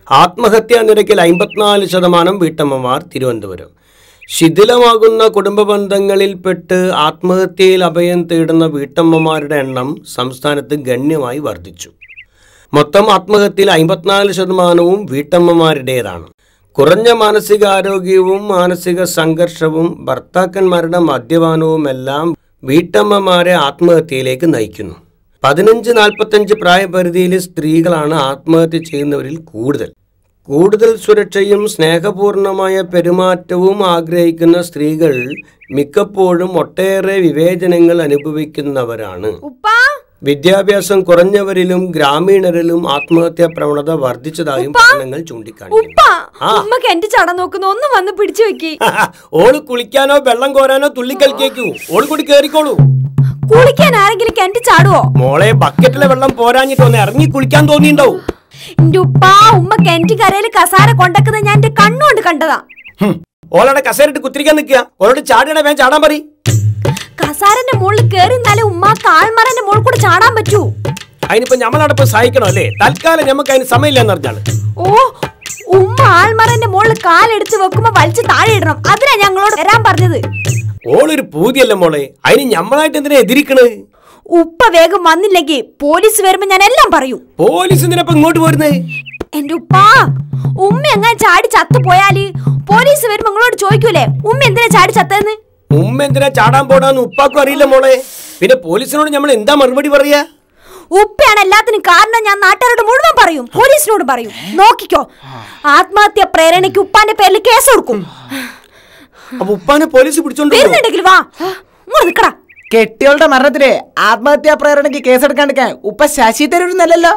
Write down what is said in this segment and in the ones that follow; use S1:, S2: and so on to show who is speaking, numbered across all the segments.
S1: ആത്മഹത്യാ നിരക്കിൽ അമ്പത്തിനാല് ശതമാനം വീട്ടമ്മമാർ തിരുവനന്തപുരം ശിഥിലമാകുന്ന കുടുംബ ബന്ധങ്ങളിൽപ്പെട്ട് ആത്മഹത്യയിൽ അഭയം തേടുന്ന വീട്ടമ്മമാരുടെ എണ്ണം സംസ്ഥാനത്ത് ഗണ്യമായി വർദ്ധിച്ചു മൊത്തം ആത്മഹത്യയിൽ അമ്പത്തിനാല് ശതമാനവും വീട്ടമ്മമാരുടേതാണ് കുറഞ്ഞ മാനസികാരോഗ്യവും മാനസിക സംഘർഷവും ഭർത്താക്കന്മാരുടെ മദ്യപാനവുമെല്ലാം വീട്ടമ്മമാരെ ആത്മഹത്യയിലേക്ക് നയിക്കുന്നു പതിനഞ്ച് നാൽപ്പത്തഞ്ച് പ്രായപരിധിയിലെ സ്ത്രീകളാണ് ആത്മഹത്യ ചെയ്യുന്നവരിൽ കൂടുതൽ കൂടുതൽ സുരക്ഷയും സ്നേഹപൂർണമായ പെരുമാറ്റവും ആഗ്രഹിക്കുന്ന സ്ത്രീകൾ മിക്കപ്പോഴും ഒട്ടേറെ വിവേചനങ്ങൾ അനുഭവിക്കുന്നവരാണ്
S2: ഉപ്പാ
S1: വിദ്യാഭ്യാസം കുറഞ്ഞവരിലും ഗ്രാമീണരിലും ആത്മഹത്യാ പ്രവണത വർദ്ധിച്ചതായും പഠനങ്ങൾ ചൂണ്ടിക്കാണിക്കുന്നു
S2: ഉപ്പാ
S1: ആ.
S2: ഉമ്മ കിണറ്റ് ചട നോക്കുന്നു ഒന്ന് വന്ന് പിടിച്ചു വെക്കി
S1: ഓള് കുളിക്കാനോ വെള്ളം കോരാനോ തുള്ളിക്കളിക്കേക്കൂ ഓള് കൂടി കേറിക്കോളൂ
S2: കുളിക്കാൻ ആരെങ്കിലും കിണറ്റ് ചാടുവോ
S1: മോളെ ബക്കറ്റിലെ വെള്ളം പോരാഞ്ഞിട്ട് ഒന്ന് ഇറങ്ങി കുളിക്കാൻ തോന്നിണ്ടാവും
S2: എന്റെ ഉപ്പാ ഉമ്മ കിണറ്റ് കരയിൽ കസാര കൊണ്ടക്കുന്നത് ഞാൻ എന്റെ കണ്ണുകൊണ്ട് കണ്ടതാ
S1: ഹും. ഓളടെ കസേരട്ട് കുത്തിരിക്കാൻ നിൽക്കുക ഓളോട് ചാടിയുടെ വേഗം ചാടാൻ പറ
S2: കസാരന്റെ മുകളിൽ കേറി നിന്നാലേ ഉമ്മാക്ക് ആൾമറന്റെ മുകളിൽ കൂടെ ചാടാൻ പറ്റൂ
S1: അതിനിപ്പോ ഞമ്മളടപ്പ് സഹായിക്കണം അല്ലേ തൽക്കാലം നമുക്ക് അതിന് സമയമില്ലെന്ന് പറഞ്ഞാണ്
S2: ഓ ഉമ്മ ആൾമറന്റെ മുകളിൽ കാലെടുത്ത് വെക്കുമ്പോ വലിച്ച് താഴെ ഇടണം അതിനാ ഞങ്ങളോട് വരാൻ പറഞ്ഞത്
S1: ഓളൊരു പൂതിയല്ല മോളെ അതിന് ഞമ്മളായിട്ട് എന്തിനാ എതിരിക്കണ്
S2: ഉപ്പ വേഗം വന്നില്ലെങ്കിൽ പോലീസ് വരുമ്പോ ഞാൻ എല്ലാം പറയും
S1: പോലീസ് എന്തിനപ്പൊ ഇങ്ങോട്ട് പോരുന്നേ
S2: എന്റെ ഉപ്പാ ഉമ്മ എങ്ങനെ ചാടി ചത്തു പോയാല് പോലീസ് വരുമ്പോ നിങ്ങളോട് ചോദിക്കൂലേ ഉമ്മ എന്തിനാ ചാടി ചത്തതെന്ന്
S1: ഉമ്മ എന്തിനാ ചാടാൻ പോടാന്ന് ഉപ്പാക്കും അറിയില്ല മോളെ പിന്നെ പോലീസിനോട് നമ്മൾ എന്താ മറുപടി പറയാ
S2: ഉപ്പയാണ് എല്ലാത്തിനും കാരണം ഞാൻ നാട്ടുകാരോട് മുഴുവൻ പറയും പോലീസിനോട് പറയും നോക്കിക്കോ ആത്മഹത്യ പ്രേരണയ്ക്ക് ഉപ്പാന്റെ പേരിൽ കേസ് കൊടുക്കും
S1: അപ്പൊ ഉപ്പാനെ പോലീസ് പിടിച്ചോണ്ട് പോയോ?
S2: വരുന്നുണ്ടെങ്കിൽ വാ ഇങ്ങോട്ട് നിക്കടാ
S3: കെട്ടികളുടെ മരണത്തിന് ആത്മഹത്യാ പ്രേരണയ്ക്ക് കേസെടുക്കാണ്ടിരിക്കാൻ ഉപ്പ ശശി തരൂരിന്നല്ലല്ലോ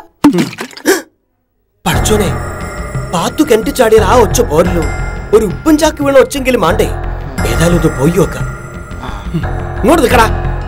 S1: പഠിച്ചോനെ പാത്തു കിണറ്റ് ചാടിയാൽ ആ ഒച്ച പോരല്ലോ ഒരു ഉപ്പും ചാക്ക് വീണ ഒച്ചെങ്കിലും ആണ്ടേ ഏതായാലും ഇത് പോയി നോക്കാം ഉം. ഇങ്ങോട്ട് നിക്കടാ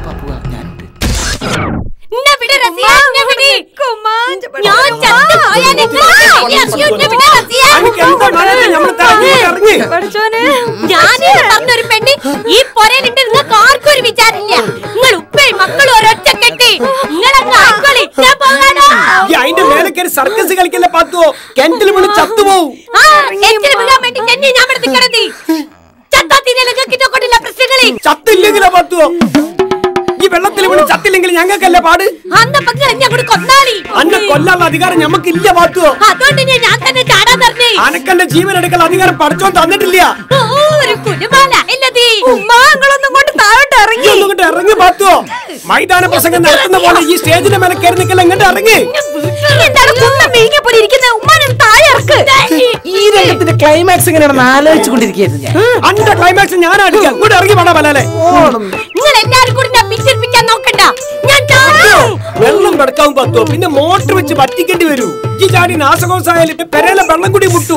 S4: എന്നെ വിട് റസിയ, എന്നെ വിട്. ഞാൻ ചത്തു പോയാൽ നിങ്ങൾ എന്നെ അറിയൂ, എന്നെ വിട് റസിയ.
S1: അനക്ക് എന്താ മനസ്സിൽ ഞമ്മള് ഇറങ്ങി, ഇറങ്ങി.
S4: ഞാനേ പറഞ്ഞൊരു പെണ്ണ് ഈ പൊരയിലുണ്ട് നിങ്ങൾക്ക് ആർക്കും ഒരു വിചാരില്ല നിങ്ങൾ ഉപ്പയും മക്കളും ഒരൊറ്റ കെട്ടി നിങ്ങളങ്ങ് ആയിക്കോളി ഞാൻ പോകാനോ
S1: ഈ അതിന്റെ മേലെ കയറി സർക്കസ് കളിക്കല്ലേ പാത്തുവോ കിണറ്റിൽ വീണ് ചത്തുപോവും
S4: ആ എച്ചിൽ വീഴാൻ വേണ്ടി തന്നെ ഞാൻ ഇവിടെ നിൽക്കണത് ചത്താ തീരെ നിങ്ങൾക്ക് കൊണ്ടില്ല പ്രശ്നങ്ങളെ
S1: ചത്തില്ലെങ്കിലോ പാത്തുവോ ഈ വെള്ളത്തിൽ വീണ് ചത്തില്ലെങ്കിൽ ഞങ്ങൾക്കല്ലേ പാട്
S4: അന്ന പക്ക എന്നെ കൂടി കൊന്നാളി
S1: അന്നെ കൊല്ലാനുള്ള അധികാരം ഞമ്മക്കില്ല പാത്തുവോ
S4: അതുകൊണ്ട് ഞാൻ ഞാൻ തന്നെ ചാടാൻ പറഞ്ഞേ
S1: അനക്കന്റെ ജീവൻ എടുക്കൽ അധികാരം പഠിച്ചോൻ തന്നിട്ടില്ല
S4: ഓ, ഒരു കുലുമാല അല്ലതീ
S2: ഉമ്മാങ്ങളൊന്നും കൊണ്ട് താഴോട്ട്
S1: നീ
S2: ഇറങ്ങി
S1: ഒന്ന് ഇങ്ങോട്ട് ഇറങ്ങി പാത്തുവോ മൈതാന പ്രസംഗം നടത്തുന്ന പോലെ ഈ സ്റ്റേജിന്റെ മേലെ കയറി നിൽക്കല ഇങ്ങോട്ട് ഇറങ്ങി
S2: എന്താണ് കുന്നം മെഴുകിയ പോലെ ഇരിക്കുന്നത് ഉമ്മാനെ താഴെ ഇറക്ക്
S3: ഈ രംഗത്തിന്റെ ക്ലൈമാക്സ് എങ്ങനെയാണെന്ന് ആലോചിച്ചു കൊണ്ടിരിക്കുകയായിരുന്നു ഞാൻ
S1: അന്റെ ക്ലൈമാക്സ് ഞാൻ അടിക്കാം ഇങ്ങോട്ട് ഇറങ്ങി വേണം പലാലെ
S3: ഓണം
S4: നിങ്ങൾ എല്ലാരും കൂടി എന്നെ പിന്തിരിപ്പിക്കാൻ നോക്കണ്ട ഞാൻ ചാടും
S1: വെള്ളം കിടക്കാവും പത്തുവോ പിന്നെ മോട്ടർ വെച്ച് വറ്റിക്കേണ്ടി വരൂ ഈ ചാടി നാശകോശായാലും പെരയിലെ വെള്ളം കൂടി മുട്ടു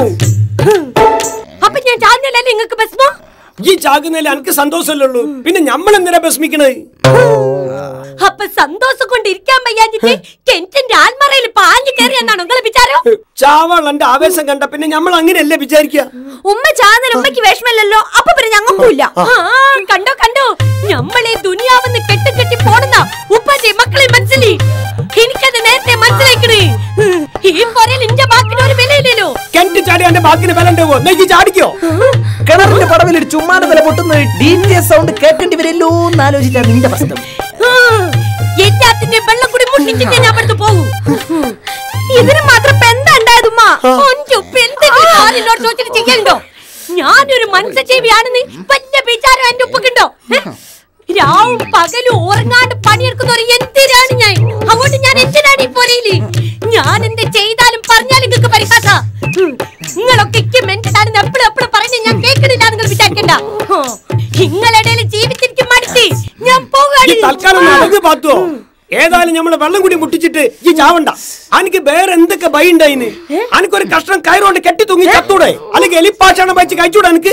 S4: അപ്പൊ ഞാൻ ചാടുന്നില്ലല്ലേ നിങ്ങൾക്ക് ഭസ്മം
S1: ഈ ചാകുന്നതിൽ എനിക്ക് സന്തോഷമല്ലേ ഉള്ളൂ പിന്നെ നമ്മൾ എന്തിനാ ഭസ്മിക്കണേ
S4: അപ്പൊ സന്തോഷം കൊണ്ട് ഇരിക്കാൻ വയ്യാഞ്ഞിട്ട് കെന്റിന്റെ ആൽമറയിൽ പാഞ്ഞു കയറി എന്നാണ് നിങ്ങളെ വിചാരം
S1: ചാവാളന്റെ ആവേശം കണ്ട പിന്നെ നമ്മൾ അങ്ങനെയല്ലേ വിചാരിക്കുക
S2: ഉമ്മ ചാകുന്നതിന് ഉമ്മയ്ക്ക് വിഷമല്ലല്ലോ അപ്പൊ പിന്നെ ഞങ്ങൾക്കുമില്ല
S4: ആ, കണ്ടോ കണ്ടോ നമ്മളെ ദുനിയാവെന്ന് കെട്ടി കെട്ടി പോണെന്ന ഉപ്പാന്റെ മക്കളെ മനസ്സിലി എനിക്കത് നേരത്തെ മനസ്സിലാക്കണേ ഈ പൊരയിൽ ഇന്റെ ബാക്കിന് ഒരു വിലയില്ലല്ലോ
S1: കിണറ്റ് ചാടി എന്റെ ബാക്കിന് വില ഉണ്ടാവോ നെയ്യ് ചാടിക്കോ
S3: കിണറിന്റെ പടവിൽ ഒരു ചുമ്മാന വില പൊട്ടുന്ന ഡി ജെ സൗണ്ട് കേൾക്കേണ്ടി വരല്ലോ എന്ന് ആലോചിച്ചാണ് നിന്റെ പ്രശ്നം
S4: ആ, എല്ലാത്തിന്റെ വെള്ളം കൂടി മുട്ടിച്ചിട്ട് ഞാൻ അവിടുന്ന് പോകും
S2: ഇതിന് മാത്രം ഇപ്പൊ എന്താ ഉണ്ടായത് ഉമ്മ
S4: ഒന്റെ ഉപ്പ എന്തെങ്കിലും കാലിനോട് ചോദിച്ചിട്ട് ചെയ്യണ്ടോ ഞാനൊരു മനുഷ്യജീവിയാണെന്ന് വലിയ വിചാരം എന്റെ ഉപ്പക്കുണ്ടോ ഏ? രാവും പകലും ഉറങ്ങാണ്ട് പണിയെടുക്കുന്നവർ എന്തിനാണ് ഞാൻ അതുകൊണ്ട് ഞാൻ എന്തിനാണ് ഈ പൊരയില് ഞാൻ എന്ത് ചെയ്താലും പറഞ്ഞാലും നിങ്ങൾക്ക് പരിഹാസ നിങ്ങളൊക്കെ ഇക്ക് മെന്റലാണെന്ന് എപ്പോഴും എപ്പോഴും പറയുന്നത് ഞാൻ കേൾക്കണില്ല നിങ്ങൾ വിചാരിക്കണ്ട ഹോ, നിങ്ങളിടയിൽ ജീവിച്ചിരിക്കും മടുത്ത് ഞാൻ
S1: ഈ
S4: പോകാണ്
S1: തൽക്കാലം ഒന്ന് അടങ്ങ് പാത്തുവോ ഏതായാലും നമ്മൾ വെള്ളം കൂടി മുട്ടിച്ചിട്ട് ഈ ചാവണ്ട അനക്ക് വേറെ എന്തൊക്കെ ഭയ ഉണ്ടായിന് അനക്കൊരു കഷ്ണം കയറുകൊണ്ട് കെട്ടി തൂങ്ങി ചത്തൂടെ അല്ലെങ്കിൽ എലിപ്പാഷാണ് വെച്ച് കഴിച്ചൂടെ എനിക്ക്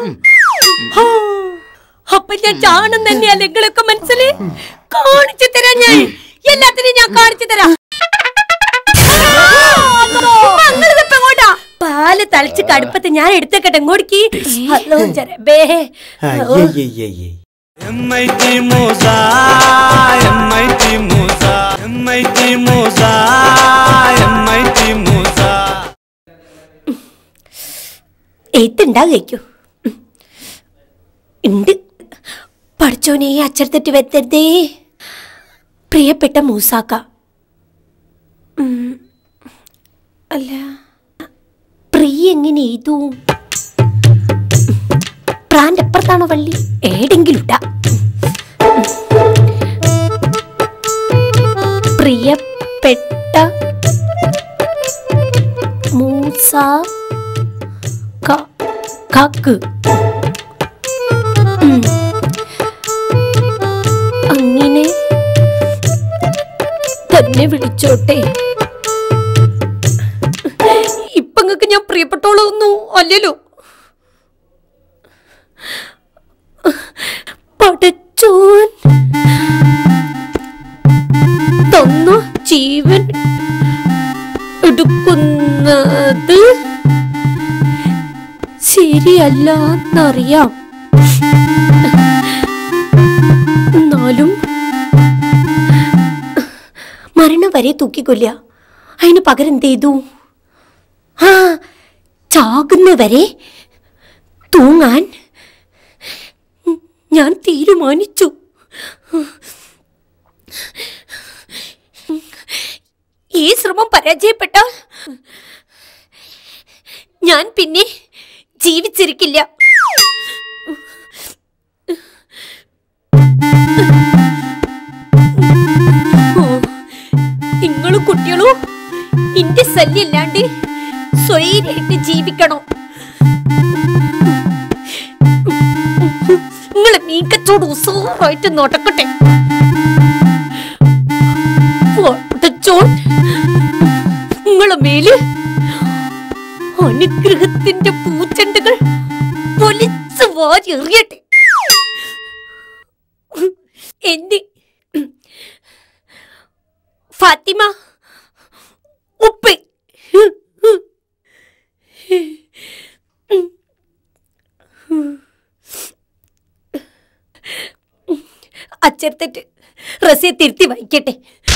S4: അപ്പൊ ഞാൻ ചാണം തന്നെയല്ലേ നിങ്ങളൊക്കെ മനസ്സില് കാണിച്ചു തരാം ഞാൻ എല്ലാത്തിനും ഞാൻ കാണിച്ചു തരാം
S2: ഞങ്ങളിതിപ്പോ എങ്ങോട്ടാ
S4: പാല് തളിച്ച് കടുപ്പത്ത് ഞാൻ എടുത്തേക്കട്ടെ ഇങ്ങോട്ടേക്ക് ഹലോ ജരബേ
S5: MIT Musa, MIT Musa, MIT Musa, MIT Musa.
S4: ഉണ്ടാകും ഉണ്ട് പഠിച്ചോനെ അച്ചടത്തെറ്റ് വരുത്തരുതേ പ്രിയപ്പെട്ട മൂസാക്ക ഉം, അല്ല പ്രിയ എങ്ങനെ എഴുതൂ പ്രാന്റെ അപ്പുറത്താണോ വള്ളി ഏടെങ്കിലും ഇട്ടാ പ്രിയപ്പെട്ട മൂസ ക- കാക്ക് ഉം. അങ്ങനെ തന്നെ വിളിച്ചോട്ടെ ഇപ്പൊ നിങ്ങക്ക് ഞാൻ പ്രിയപ്പെട്ടോളൊന്നും അല്ലല്ലോ പടച്ചോൻ തന്ന ജീവൻ എടുക്കുന്നത് ശരിയല്ല എന്നറിയാം എന്നാലും മരണം വരെ തൂക്കിക്കൊല്ല അതിന് പകരം എന്ത് ചെയ്തു ആ ചാകുന്നവരെ തൂങ്ങാൻ ഞാൻ തീരുമാനിച്ചു ഈ ശ്രമം പരാജയപ്പെട്ടാൽ ഞാൻ പിന്നെ ജീവിച്ചിരിക്കില്ല നിങ്ങളും കുട്ടികളും ഇന്റെ ശല്യല്ലാണ്ട് സ്വൈരായിട്ട് ജീവിക്കണം നിങ്ങളെ മീക്കച്ചോട് ഉസൂറായിട്ട് നടക്കട്ടെ പൊട്ടച്ചോൺ നിങ്ങളെ മേല് അനുഗ്രഹത്തിന്റെ പൂച്ചെണ്ടുകൾ പൊലിച്ച് വാരി എറിയട്ടെ എന്റെ ഫാത്തിമ ഉപ്പ് അച്ചരത്തെറ്റ് റസിയെ തിരുത്തി വായിക്കട്ടെ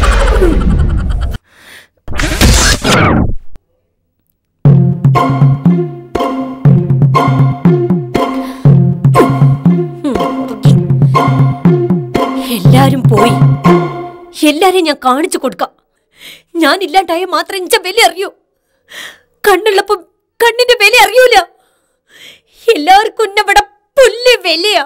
S4: എല്ലാരും പോയി എല്ലാരെയും ഞാൻ കാണിച്ചു കൊടുക്കാം ഞാൻ ഇല്ലാണ്ടായ മാത്രം എന്റെ വില അറിയൂ കണ്ണുള്ളപ്പോ കണ്ണിന്റെ വില അറിയൂല എല്ലാവർക്കും എന്നെ ഇവിടെ പുല്ല് വിലയാ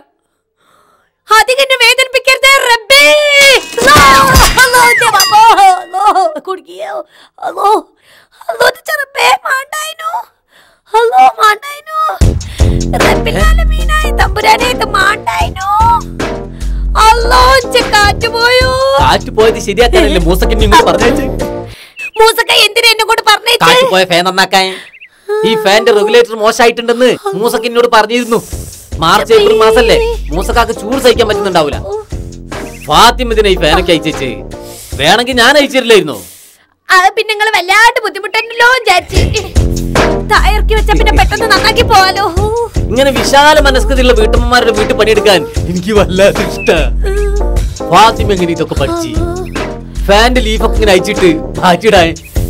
S4: അധികം എന്നെ വേദനിപ്പിക്കരുതേ റബ്ബേ അല്ലാ, അല്ലാ, എന്റെ ബാബാ, അല്ലാ, കുടുങ്ങിയോ അല്ലോ അല്ലോ ഇത് ചെറുപ്പേ മാണ്ടായിനു അല്ലോ മാണ്ടായിനു റബ്ബിലാലമീനായ തമ്പുരാനെ ഇത് മാണ്ടായിനു അല്ലോ ഇജ്ജ് കാറ്റ് പോയോ
S3: കാറ്റ് പോയത് ശരിയാക്കാനല്ലേ മൂസക്ക് ഇങ്ങോട്ട് പറഞ്ഞേച്ച്
S4: മൂസക്ക എന്തിനാ എന്നെ കൊണ്ട് പറഞ്ഞേച്ച്
S3: കാറ്റ് പോയ ഫാൻ നന്നാക്കാൻ ഈ ഫാന്റെ റെഗുലേറ്റർ മോശമായിട്ടുണ്ടെന്ന് മൂസക്ക് എന്നോട് പറഞ്ഞിരുന്നു മാർച്ച് ഏപ്രിൽ മാസല്ലേ മൂസക്കാക്ക് ചൂട് സഹിക്കാൻ പറ്റുന്നുണ്ടാവൂല ഫാത്തിമ ഇതിനെ ഈ ഫാനൊക്കെ അയച്ചേച്ച് വേണമെങ്കിൽ ഞാൻ അയച്ചിരില്ലായിരുന്നു
S4: അത് പിന്നെ നിങ്ങൾ വല്ലാണ്ട് ബുദ്ധിമുട്ടുണ്ടല്ലോ വിചാരിച്ച് തായർക്കി വെച്ച പിന്നെ പെട്ടെന്ന് നന്നാക്കി പോവാലോ
S3: ഇങ്ങനെ വിശാല മനസ്കതയുള്ള വീട്ടമ്മമാരുടെ വീട്ടിൽ പണിയെടുക്കാൻ എനിക്ക് വല്ലാതെ ഇഷ്ട ഫാത്തിമ എങ്ങനെ ഇതൊക്കെ പഠിച്ച് ഫാന്റെ ലീഫൊക്കെ ഇങ്ങനെ അയച്ചിട്ട് മാറ്റിയിടാൻ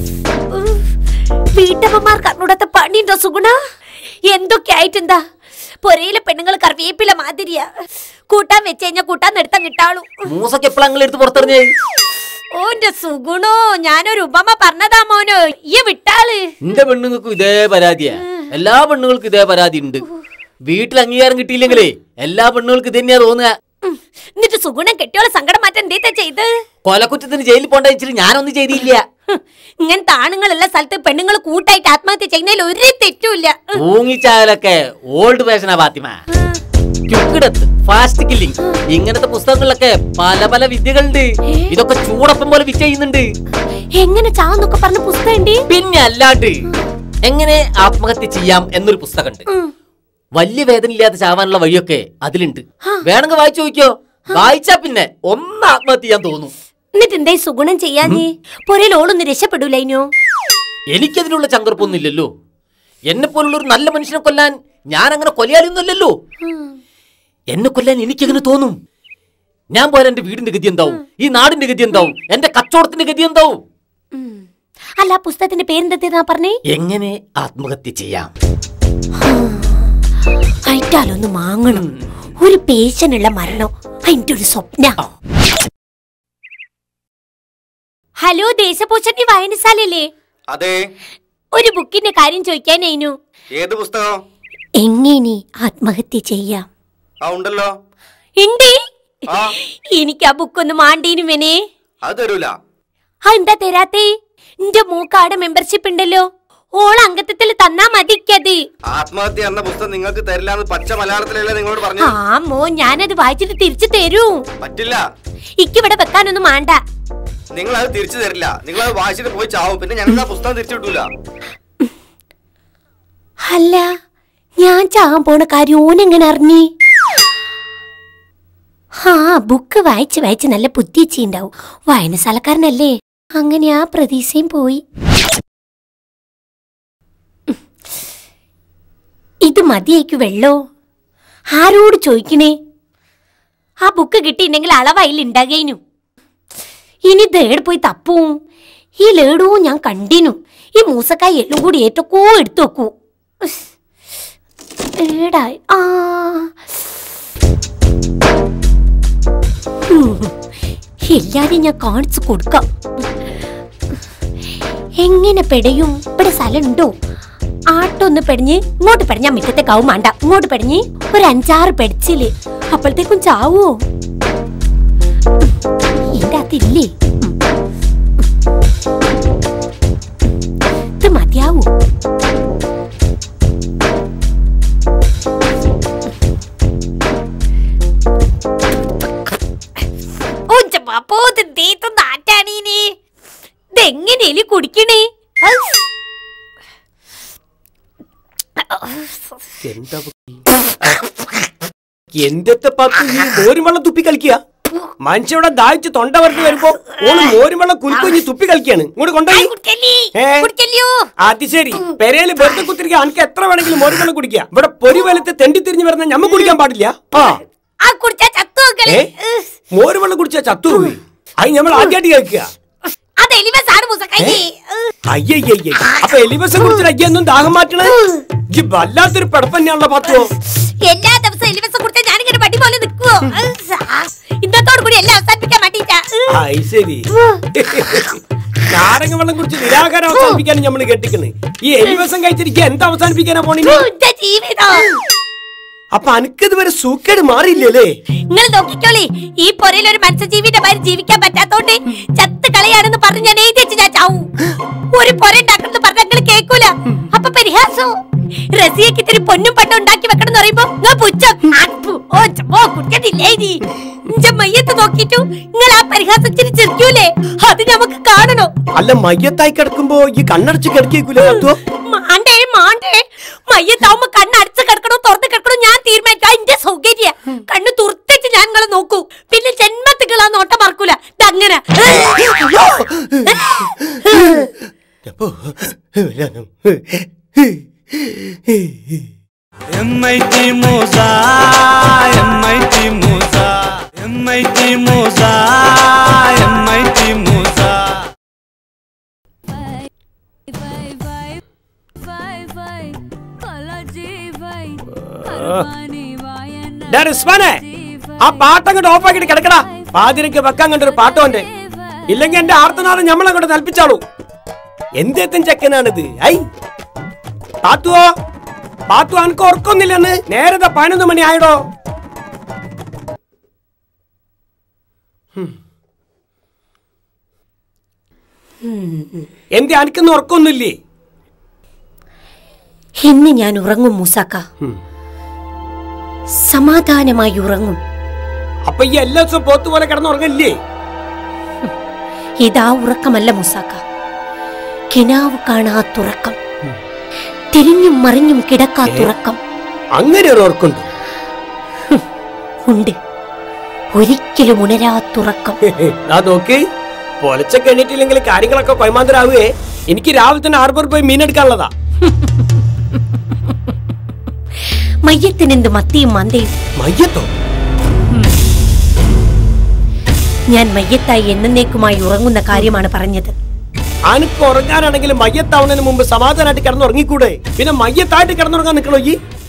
S4: വീട്ടമ്മമാർക്ക് അറിഞ്ഞൂടാത്ത പണിയുണ്ടോ സുഗുണ എന്തൊക്കെ ആയിട്ടെന്താ പൊരയിലെ പെണ്ണുങ്ങൾ കറിവേപ്പില മാതിരിയാ കൂട്ടാൻ വെച്ച് കഴിഞ്ഞാ കൂട്ടാൻ നിർത്താൻ കിട്ടാളൂ
S3: മൂസക്ക് എപ്പോഴാ നിങ്ങൾ എടുത്ത് പുറത്തെറിഞ്ഞേ
S4: ഓന്റെ സുഗുണോ ഞാനൊരു ഉപമ പറഞ്ഞതാ മോനോ ഈ വിട്ടാള്
S3: എന്റെ പെണ്ണുങ്ങൾക്കും ഇതേ പരാതിയാ എല്ലാ പെണ്ണുങ്ങൾക്കും ഇതേ പരാതി ഉണ്ട് വീട്ടിൽ അംഗീകാരം കിട്ടിയില്ലെങ്കിലേ എല്ലാ പെണ്ണുങ്ങൾക്കും ഇത് തന്നെയാ തോന്നുക
S4: ഉം. എന്നിട്ട് സുഗുണം കെട്ടിയോളെ സങ്കടം മാറ്റാൻ എന്തേത്താ ചെയ്ത്
S3: കൊലക്കുറ്റത്തിന് ജയിലിൽ പോണ്ട വെച്ചിട്ട് ഞാനൊന്നും ചെയ്തില്ല
S4: ഹും. ഇങ്ങനത്തെ ആണുങ്ങളുള്ള സ്ഥലത്ത് പെണ്ണുങ്ങൾ കൂട്ടായിട്ട് ആത്മഹത്യ ചെയ്യുന്നതിൽ ഒരു തെറ്റുമില്ല ഉം.
S3: തൂങ്ങിച്ചായാലൊക്കെ ഓൾഡ് ഫാഷനാ ഫാത്തിമ ക്യുക്കിടത്ത് ഫാസ്റ്റ് കില്ലിംഗ് ഇങ്ങനത്തെ പുസ്തകങ്ങളിലൊക്കെ പല പല വിദ്യകളുണ്ട് ഇതൊക്കെ ചൂടപ്പം പോലെ വിറ്റ് ചെയ്യുന്നുണ്ട്
S4: എങ്ങനെ ചാന്നൊക്കെ പറഞ്ഞ പുസ്തകം ഉണ്ട്
S3: പിന്നെ അല്ലാണ്ട് എങ്ങനെ ആത്മഹത്യ ചെയ്യാം എന്നൊരു പുസ്തകമുണ്ട് വലിയ വേദന ഇല്ലാതെ ചാവാനുള്ള വഴിയൊക്കെ അതിലുണ്ട് വേണമെങ്കിൽ വായിച്ചു നോക്കിയോ വായിച്ചാ പിന്നെ ഒന്ന് ആത്മഹത്യ ചെയ്യാൻ തോന്നും
S4: എന്നിട്ട് എന്തേ സുഗുണം ചെയ്യാഞ്ഞേ പൊരയിൽ ഓളൊന്ന് രക്ഷപ്പെടൂലൈനോ
S3: എനിക്കതിനുള്ള ചങ്കർപ്പൊന്നും ഇല്ലല്ലോ എന്നെ പോലുള്ള ഒരു നല്ല മനുഷ്യനെ കൊല്ലാൻ ഞാൻ അങ്ങനെ കൊലയാളിയൊന്നുമല്ലല്ലോ എന്നെ കൊല്ലാൻ എനിക്കങ്ങനെ തോന്നും ഞാൻ പോയാൽ എന്റെ വീടിന്റെ ഗതി എന്താവും ഈ നാടിന്റെ ഗതി എന്താവും എന്റെ കച്ചവടത്തിന്റെ ഗതി എന്താവും
S4: അല്ല ആ പുസ്തകത്തിന്റെ പേരെന്തെന്നാ പറഞ്ഞേ
S3: എങ്ങനെ ആത്മഹത്യ ചെയ്യാം
S4: അയറ്റാലൊന്ന് മാങ്ങണം ഒരു പേശനുള്ള മരണം അതിന്റെ ഒരു സ്വപ്ന ഹലോ ദേശപോഷണി വായനശാലല്ലേ
S6: അതെ
S4: ഒരു ബുക്കിന്റെ കാര്യം ചോദിക്കാനേനു
S6: ഏത് പുസ്തകം
S4: എങ്ങനെ ആത്മഹത്യ ചെയ്യാം
S6: ആ ഉണ്ടല്ലോ
S4: ഉണ്ട്
S6: ആ
S4: എനിക്ക് ആ ബുക്കൊന്ന് മാണ്ടീനു മെനെ
S6: അത് തരൂല
S4: ആ എന്താ തരാത്തേ എന്റെ മൂക്കാട് മെമ്പർഷിപ്പ് ഉണ്ടല്ലോ ഓൾ അംഗത്വത്തിൽ തന്നാ മതിക്കത്
S6: ആത്മഹത്യ എന്ന പുസ്തകം നിങ്ങൾക്ക് തരില്ല എന്ന് പച്ച മലയാളത്തിലല്ലേ നിങ്ങളോട് പറഞ്ഞു
S4: ആ മോ ഞാനത് വായിച്ചിട്ട് തിരിച്ചു തരൂ
S6: പറ്റില്ല
S4: ഇക്കിവിടെ വെക്കാനൊന്നും മാണ്ട
S6: നിങ്ങൾ അത് തിരിച്ചു തരില്ല നിങ്ങൾ അത് വായിച്ചിട്ട് പോയി ചാവും പിന്നെ ഞങ്ങൾ ആ പുസ്തകം തിരിച്ചു കിട്ടൂല
S4: അല്ല ഞാൻ ചാകാൻ പോണ കാര്യം ഓനെങ്ങനെ അറിഞ്ഞി ആ ബുക്ക് വായിച്ച് വായിച്ച് നല്ല ബുദ്ധിച്ചുണ്ടാവും വായനശാലക്കാരനല്ലേ അങ്ങനെ ആ പ്രതീക്ഷയും പോയി ഇത് മതിയേക്കു വെള്ളോ ആരോട് ചോദിക്കണേ ആ ബുക്ക് കിട്ടിയിട്ടുണ്ടെങ്കിൽ അളവയിൽ ഉണ്ടാകേനു ഇനി ദേട് പോയി തപ്പും ഈ ലേടൂ ഞാൻ കണ്ടിനു ഈ മൂസക്കായി എല്ലും കൂടി ഏറ്റക്കോ എടുത്തു വെക്കൂ ഉസ്. ഏടായി ആ ഉം. എല്ലാരും ഞാൻ കാണിച്ചു കൊടുക്കാം എങ്ങനെ പെടയും ഇവിടെ സ്ഥലമുണ്ടോ ആട്ടൊന്ന് പെടഞ്ഞ് ഇങ്ങോട്ട് പെടഞ്ഞാ മുറ്റത്തേക്കാവും വേണ്ട ഇങ്ങോട്ട് പെടഞ്ഞ് ഒരു അഞ്ചാറ് പെടച്ചില് അപ്പോഴത്തേക്കും ചാവോ എന്റെ അതില്ലേ ഇത് മതിയാവോ ഇതെങ്ങനെ എലി കുടിക്കണേ
S1: എന്താ എന്തത്തെ പത്ത് നീ മോരും വെള്ളം തുപ്പി കളിക്കുക മനുഷ്യവിടെ ദാഹിച്ച് തൊണ്ട വരട്ട് വരുമ്പോ ഓള് മോരും വെള്ളം കുൽക്കുഞ്ഞ് തുപ്പി കളിക്കാണ് ഇങ്ങോട്ട് കൊണ്ടുപോയി ഏ?
S4: കുടിക്കല്ലോ
S1: അത് ശരി പെരയില് വെറുതെ കുത്തിരിക്കുക അനക്ക് എത്ര വേണമെങ്കിലും മോരും വെള്ളം കുടിക്കുക ഇവിടെ പൊരി വലത്ത് തെണ്ടി തിരിഞ്ഞു വരുന്ന ഞമ്മ കുടിക്കാൻ പാടില്ല ആ
S4: ആ കുടിച്ചാ ചത്തു
S1: ഏ മോരും വെള്ളം കുടിച്ചാ ചത്തു പോയി അത് നമ്മൾ ആദ്യമായിട്ട് കേൾക്കുക
S4: അത് എലിവസാണ് മുസക്കായി
S1: അയ്യയ്യയ്യ അപ്പൊ എലിവസം കുടിച്ചിട്ട് അയ്യൊന്നും ദാഹം മാറ്റണേ ഈ വല്ലാത്തൊരു പെടപ്പന്നെയാണല്ലോ പത്തോ
S4: എല്ലാ ദിവസവും എലിവസം കുടിച്ചാൽ ഞാനിങ്ങനെ പടി പോലെ നിൽക്കുവോ ഇന്നത്തോടു കൂടി എല്ലാം അവസാനിപ്പിക്കാൻ വേണ്ടിട്ടാ
S1: ആയി ശരി നാരങ്ങ വെള്ളം കുടിച്ച് നിരാകാരം അവസാനിപ്പിക്കാനും നമ്മൾ കെട്ടിക്കണ് ഈ എലിവസം കഴിച്ചിരിക്കുക എന്താ അവസാനിപ്പിക്കാനാ പോണി
S4: എന്റെ ജീവിതം
S1: അപ്പൊ അനക്കിത് വരെ സൂക്കേട് മാറിയില്ലല്ലേ
S4: നിങ്ങൾ നോക്കിക്കോളി ഈ പൊരയിൽ ഒരു മത്സ്യജീവിന്റെ പേര് ജീവിക്കാൻ പറ്റാത്തോണ്ട് ചത്ത് കളയാണെന്ന് പറഞ്ഞ് ഞാൻ എഴുതി വെച്ച് ഞാൻ ചാവും ഒരു പൊര ഉണ്ടാക്കണമെന്ന് പറഞ്ഞ നിങ്ങൾ കേൾക്കൂല അപ്പൊ പരിഹാസോ റസിയക്ക് ഇത്തിരി പൊന്നും പട്ടും ഉണ്ടാക്കി വെക്കണം എന്ന് പറയുമ്പോ നിങ്ങൾ പുച്ഛം ആത്മു. ഓ ചമ്മോ കുടിക്കത്തില്ലേ ഇനി ഇഞ്ച മയ്യത്ത് നോക്കിട്ടു നിങ്ങൾ ആ പരിഹാസം ചിരിച്ചിരിക്കൂലേ അത് നമുക്ക് കാണണോ
S1: അല്ല മയ്യത്തായി കിടക്കുമ്പോ ഈ കണ്ണടച്ച് കിടക്കേക്കൂലേ പത്തോ
S4: മാണ്ടേ മാണ്ടേ മയ്യത്താവുമ്പോ കണ്ണ് അടച്ച് കിടക്കണോ തുറന്ന് കിടക്കണോ ഞാൻ തീരുമാനിക്കാം എന്റെ സൗകര്യ കണ്ണ് തുറത്തിട്ട് ഞാൻ നിങ്ങളെ നോക്കൂ പിന്നെ ജന്മത്തുകൾ ആ നോട്ടം മറക്കൂല ഇതങ്ങനെ
S1: അപ്പോ
S5: M I T Moosa M I T Moosa M I T Moosa M I T Moosa
S1: ഡാ റിസ്വാനെ, ആ പാട്ടങ്ങോട്ട് ഓഫാക്കിട്ട് കിടക്കടാ പാതിരക്ക് വെക്കാൻ കണ്ടൊരു പാട്ടോന്റെ ഇല്ലെങ്കിൽ എന്റെ ആർത്തനാഥം ഞമ്മളങ്ങോട്ട് നൽപ്പിച്ചാളൂ എന്തെത്തും ചെക്കനാണിത് ഐ പാത്തുവോ പാത്തു അനക്ക് ഉറക്കൊന്നില്ലെന്ന് നേരത്തെ പതിനൊന്ന് മണി ആയടോ എന്ത് അനക്കൊന്നും ഉറക്കൊന്നുമില്ലേ
S4: ഇന്ന് ഞാൻ ഉറങ്ങും മൂസാക്ക സമാധാനമായി ഉറങ്ങും
S1: അപ്പൊ ഈ എല്ലാ ദിവസവും പോത്ത് പോലെ കിടന്നുറങ്ങില്ലേ
S4: ഇതാ ഉറക്കമല്ല മൂസാക്ക കിനാവ് കാണാത്തുറക്കം തിരിഞ്ഞും മറിഞ്ഞും കിടക്കാത്തുറക്കം
S1: അങ്ങനെ ഒരു ഉറക്കുണ്ട്
S4: ഉണ്ട് ഒരിക്കലും ഉണരാത്തുറക്കം
S1: ആ നോക്ക് പൊലച്ചൊക്കെ എണീറ്റില്ലെങ്കിൽ കാര്യങ്ങളൊക്കെ കൊയമാന്തരാവേ എനിക്ക് രാവിലെ തന്നെ ഹാർബർ പോയി മീനെടുക്കാനുള്ളതാ
S4: മയ്യത്തിനെന്ത് മത്തിയും മന്തയും
S1: മയ്യത്തോ
S4: ഞാൻ മയ്യത്തായി എന്നേക്കുമായി ഉറങ്ങുന്ന കാര്യമാണ് പറഞ്ഞത്
S1: അനക്ക് ഉറങ്ങാനാണെങ്കിൽ മയ്യത്താവുന്നതിന് മുമ്പ് സമാധാനമായിട്ട് കിടന്നുറങ്ങിക്കൂടെ പിന്നെ മയ്യത്തായിട്ട് കിടന്നുറങ്ങാൻ നിൽക്കണോ ഈ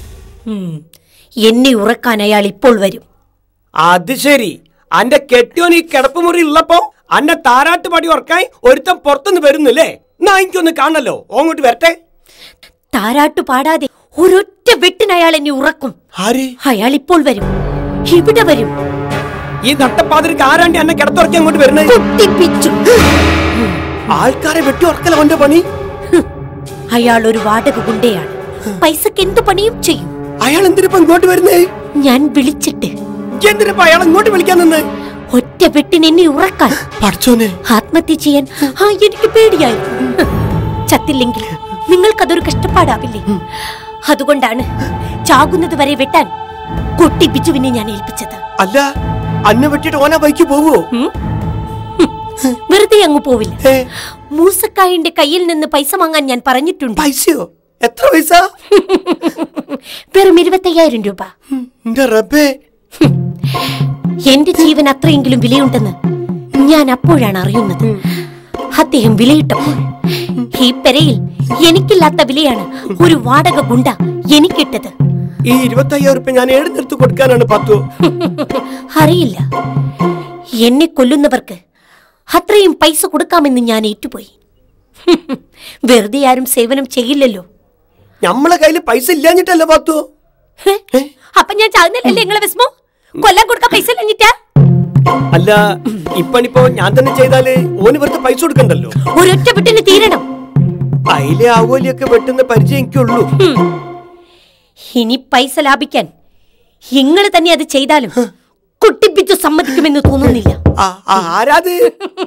S4: ഉം. എന്നെ ഉറക്കാൻ അയാൾ ഇപ്പോൾ വരും
S1: അത് ശരി അന്റെ കെട്ടിയോൻ ഈ കിടപ്പുമുറി ഉള്ളപ്പോ അന്നെ താരാട്ട് പടി ഉറക്കായി ഒരുത്തൻ പുറത്തുനിന്ന് വരുന്നില്ലേ എന്നാ എനിക്കൊന്ന് കാണല്ലോ ഓങ്ങോട്ട് വരട്ടെ
S4: താരാട്ടു പാടാതെ ഒരൊറ്റ വെട്ടിന് അയാൾ എന്നെ ഉറക്കും
S1: ആര്
S4: അയാൾ ഇപ്പോൾ വരും ഇവിടെ വരും
S1: ഈ നട്ടപ്പാതിരിക്ക് ആരാണ്ടി എന്നെ കിടത്തുറക്കി അങ്ങോട്ട് വരുന്നത്
S4: കുത്തിപ്പിച്ചു
S1: ആൾക്കാരെ വെട്ടി ഉറക്കല അവന്റെ പണി
S4: അയാൾ ഒരു വാടക ഗുണ്ടയാണ് പൈസക്ക് എന്തു പണിയും ചെയ്യും
S1: അയാൾ എന്തിനിപ്പോ ഇങ്ങോട്ട് വരുന്നേ
S4: ഞാൻ വിളിച്ചിട്ട്
S1: എന്തിനിപ്പോ അയാൾ ഇങ്ങോട്ട് വിളിക്കാൻ നിന്ന്
S4: ഒറ്റ വെട്ടിന് എന്നെ ഉറക്കാൻ
S1: പഠിച്ചോനെ
S4: ആത്മഹത്യ ചെയ്യാൻ ആ എനിക്ക് പേടിയായിരുന്നു ചത്തില്ലെങ്കിൽ നിങ്ങൾക്കതൊരു കഷ്ടപ്പാടാവില്ലേ അതുകൊണ്ടാണ് ചാകുന്നത് വരെ വെട്ടാൻ കുട്ടി ബിജുവിനെ ഞാൻ ഏൽപ്പിച്ചത്
S1: അല്ല അന്നെ വെട്ടിട്ട് ഓന ബൈക്ക് പോവോ
S4: ഉം? ഹും. വെറുതെ അങ്ങ് പോവില്ല
S1: ഏ,
S4: മൂസക്കായന്റെ കയ്യിൽ നിന്ന് പൈസ വാങ്ങാൻ ഞാൻ പറഞ്ഞിട്ടുണ്ട്
S1: പൈസയോ എത്ര പൈസ
S4: വെറും ഇരുപത്തയ്യായിരം രൂപ
S1: എന്റെ റബ്ബേ
S4: എന്റെ ജീവൻ അത്രയെങ്കിലും വിലയുണ്ടെന്ന് ഞാൻ അപ്പോഴാണ് അറിയുന്നത് അദ്ദേഹം വിലയിട്ടപ്പോൾ ഈ പെരയിൽ എനിക്കില്ലാത്ത വിലയാണ് ഒരു വാടക ഗുണ്ട എനിക്കിട്ടത്
S1: ഈ ഇരുപത്തയ്യായിരം റുപ്യ ഞാൻ എഴുന്നെടുത്ത് കൊടുക്കാനാണ് പത്തു
S4: അറിയില്ല എന്നെ കൊല്ലുന്നവർക്ക് അത്രയും പൈസ കൊടുക്കാമെന്ന് ഞാൻ ഏറ്റുപോയി വെറുതെ ആരും സേവനം ചെയ്യില്ലല്ലോ
S1: നമ്മളെ കയ്യില് പൈസ ഇല്ലാഞ്ഞിട്ടല്ലേ പത്തു
S4: ഹെ? അപ്പൊ ഞാൻ ചാകുന്നില്ലല്ലേ നിങ്ങളെ വിസ്മോ കൊല്ലാൻ കൊടുക്കാൻ പൈസ ഇല്ലഞ്ഞിട്ടാ
S1: അല്ല ഇപ്പണിപ്പോ ഞാൻ തന്നെ ചെയ്താല് ഓന് വെറുതെ പൈസ കൊടുക്കണ്ടല്ലോ
S4: ഒരൊറ്റ വിട്ടിന് തീരണം
S1: അയിലെ ആവോലിയൊക്കെ വെട്ടുന്ന പരിചയം എനിക്കുള്ളൂ
S4: ഹും. ഇനി പൈസ ലാഭിക്കാൻ നിങ്ങൾ തന്നെ അത് ചെയ്താലും കുട്ടിപ്പിച്ചു സമ്മതിക്കുമെന്ന് തോന്നുന്നില്ല
S1: ആ, ആ, ആരാത്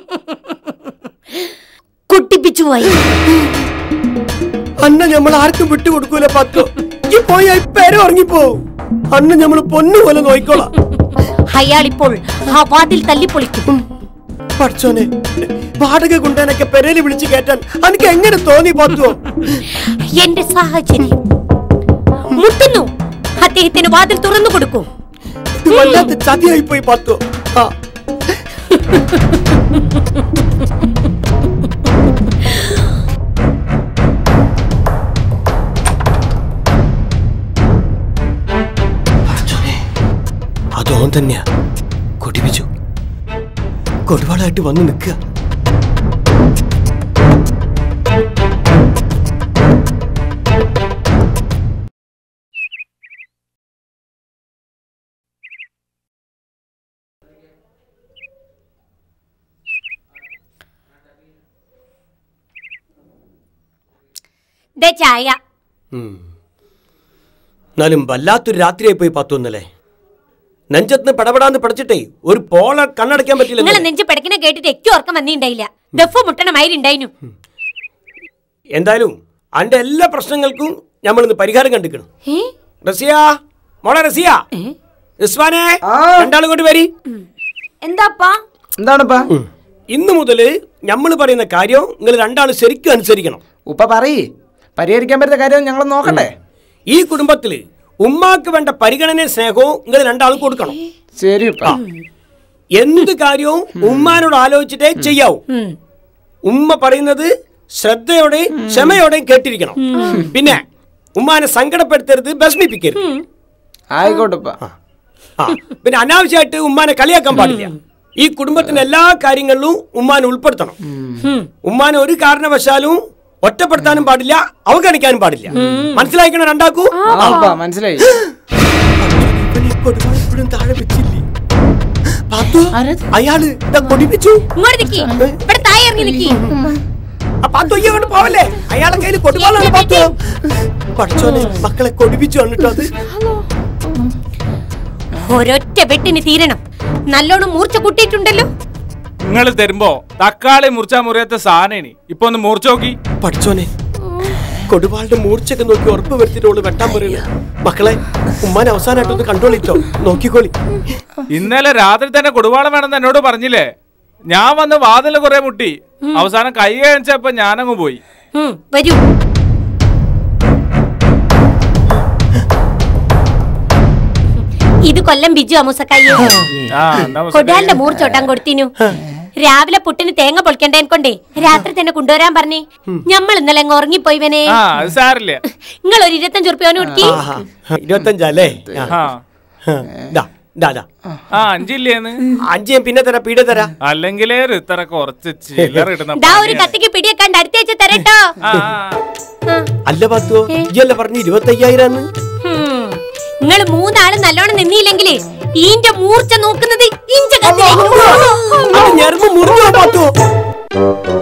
S4: കുട്ടിപ്പിച്ചുവായി
S1: അന്ന നമ്മൾ ആർക്കും വിട്ടുകൊടുക്കൂല പത്തു ഈ പോയി ഇപ്പേരെ ഉറങ്ങിപ്പോ അന്ന് നമ്മൾ പൊന്നു പോലെ നോയിക്കോളാം
S4: അയാൾ ഇപ്പോൾ ആ വാതിൽ തല്ലിപ്പൊളിക്കും
S1: പഠിച്ചോനെ വാടക കൊണ്ടേനൊക്കെ പെരേല് വിളിച്ച് കേട്ടാൻ എനിക്ക് എങ്ങനെ തോന്നി പത്തുവോ
S4: എന്റെ സാഹചര്യം മുട്ടുന്നു അദ്ദേഹത്തിന് വാതിൽ തുറന്നു കൊടുക്കൂ
S1: ഇത് വല്ലാത്ത ചതിയായി പോയി പത്തു ആ അതോൻ തന്നെയാ കൊടിപ്പിച്ചു കൊടുവാളായിട്ട് വന്ന് നിൽക്കുക
S4: ദേ ചായ
S1: എന്നാലും വല്ലാത്തൊരു രാത്രിയായി പോയി പത്തു എന്നല്ലേ നെഞ്ചത്ത് പടപടാന്ന് പടച്ചിട്ടേ ഒരു പോള കണ്ണടയ്ക്കാൻ
S4: നിങ്ങൾ
S1: പറ്റില്ല
S4: നെഞ്ച് പിടക്കിന കേട്ടിട്ട് എക്കും ഓർക്കം വന്നിണ്ടായില്ല ദഫ് മുട്ടണ മയിരുണ്ടായിനു
S1: എന്തായാലും അന്റെ എല്ലാ പ്രശ്നങ്ങൾക്കും നമ്മളിന്ന് പരിഹാരം കണ്ടിക്കണം
S4: ഏ?
S1: റസിയ മോളെ റസിയ
S4: ഏ?
S1: ഇസ്വാനെ
S7: ആ.
S1: രണ്ടാളും കൊണ്ട് വരി
S2: എന്താപ്പാ
S7: എന്താണിപ്പാ
S1: ഇന്ന് മുതല് നമ്മൾ പറയുന്ന കാര്യം നിങ്ങൾ രണ്ടാളും ശരിക്കും അനുസരിക്കണം
S7: ഉപ്പ പറയ് പരിഹരിക്കാൻ പറ്റുന്ന കാര്യം ഞങ്ങൾ നോക്കട്ടെ
S1: ഈ കുടുംബത്തില് ഉമ്മാക്ക് വേണ്ട പരിഗണനയും സ്നേഹവും നിങ്ങൾ രണ്ടാളും കൊടുക്കണം
S7: ശരി ഉപ്പ
S1: എന്ത് കാര്യവും ഉമ്മാനോട് ആലോചിച്ചിട്ടേ ചെയ്യാവൂ
S4: ഉം.
S1: ഉമ്മ പറയുന്നത് ശ്രദ്ധയോടെയും ക്ഷമയോടെയും കേട്ടിരിക്കണം പിന്നെ ഉമ്മാനെ സങ്കടപ്പെടുത്തരുത് വിഷമിപ്പിക്കരുത്
S7: ആയിക്കോട്ടെ ഉപ്പ
S1: ആ പിന്നെ അനാവശ്യമായിട്ട് ഉമ്മാനെ കളിയാക്കാൻ പാടില്ല ഈ കുടുംബത്തിന്റെ എല്ലാ കാര്യങ്ങളിലും ഉമ്മാനെ ഉൾപ്പെടുത്തണം
S4: ഉം.
S1: ഉമ്മാനെ ഒരു കാരണവശാലും ഒറ്റപ്പെടുത്താനും പാടില്ല അവഗണിക്കാനും പാടില്ല മനസ്സിലായിക്കണ രണ്ടാക്കൂ
S7: ആ ഉപ്പ മനസ്സിലായി
S1: ഇവനെ കൊടുവാൾ ഇപ്പോഴും താഴെ വെച്ചില്ലേ പാത്തു, അയാള് ഇതാ കൊടിപ്പിച്ചു
S4: ഇങ്ങോട്ട് നിക്കി ഇവിടെ താഴെ ഇറങ്ങി നിക്കി
S1: ആ പാത്തു അയ്യോ അങ്ങോട്ട് പോവല്ലേ അയാളെ കയ്യിൽ കൊടുവാളാണ് പാത്തു പഠിച്ചോനെ മക്കളെ കൊടിപ്പിച്ചു വന്നിട്ടോ അത്
S4: ഒരൊറ്റ വെട്ടിന് തീരണം നല്ലോണം മൂർച്ച കൂട്ടിയിട്ടുണ്ടല്ലോ
S8: നിങ്ങൾ തരുമ്പോ തക്കാളി മുറിച്ചാ മുറിയാത്ത സാധനേനി ഇപ്പൊ ഒന്ന് മുറിച്ച് നോക്കി
S1: പഠിച്ചോനെ കൊടുവാളുടെ മൂർച്ചയൊക്കെ നോക്കി ഉറപ്പ് വരുത്തിട്ടോള് വെട്ടാൻ പറയുന്നു മക്കളെ ഉമ്മാൻ അവസാനമായിട്ടൊന്ന് കണ്ടോളിട്ടോ നോക്കിക്കോളി
S8: ഇന്നലെ രാത്രി തന്നെ കൊടുവാളം വേണമെന്ന് എന്നോട് പറഞ്ഞില്ലേ ഞാൻ വന്ന് വാതില് കുറെ മുട്ടി അവസാനം കൈ കാണിച്ചപ്പോ ഞാനങ്ങ് പോയി
S4: ഉം, വരൂ ഇത് കൊല്ലം ബിജു അമുസക്കായി
S8: ആ എന്നാ മുസ്തഫേ.
S4: കൊടാലിന്റെ മൂർച്ചോട്ടാൻ കൊടുത്തിനു രാവിലെ പുട്ടിന് തേങ്ങ പൊളിക്കണ്ടേ കൊണ്ടേ രാത്രി തന്നെ കൊണ്ടുവരാൻ പറഞ്ഞേ ഞമ്മൾ ഇന്നലെ അങ്ങ് ഉറങ്ങിപ്പോയി വനെ
S8: ആ അത് സാരില്ല
S4: നിങ്ങൾ ഒരു ഇരുപത്തഞ്ച് ഉറുപ്പ്യ കൊടുക്കി
S1: ആഹാ. ഇരുപത്തഞ്ചല്ലേ ആ.
S8: ആ
S1: ദാ, ദാ, ദാ.
S8: ആ അഞ്ചില്ലേന്ന്
S1: അഞ്ച് ഞാൻ പിന്നെ തരാം പീടെ തരാം
S8: അല്ലെങ്കിലേ ഒരു ഇത്ര കുറച്ച് ചില്ലറ ഇടുന്ന
S4: ദാ ഒരു
S8: പണിയാണ്.
S4: കത്തിക്ക് പിടിയൊക്കെ അടുത്തേച്ച് തരട്ടോ
S8: ആ, ആ.
S1: അല്ല പത്തോ ഇയല്ല പറഞ്ഞു ഇരുപത്തയ്യായിരം
S4: നിങ്ങൾ മൂന്നാളും നല്ലോണം നിന്നില്ലെങ്കിലേ ഈന്റെ മൂർച്ച നോക്കുന്നത് ഇഞ്ച കത്തിലേക്ക്
S1: ഞരമ്പ് മുറിഞ്ഞോ പത്തോ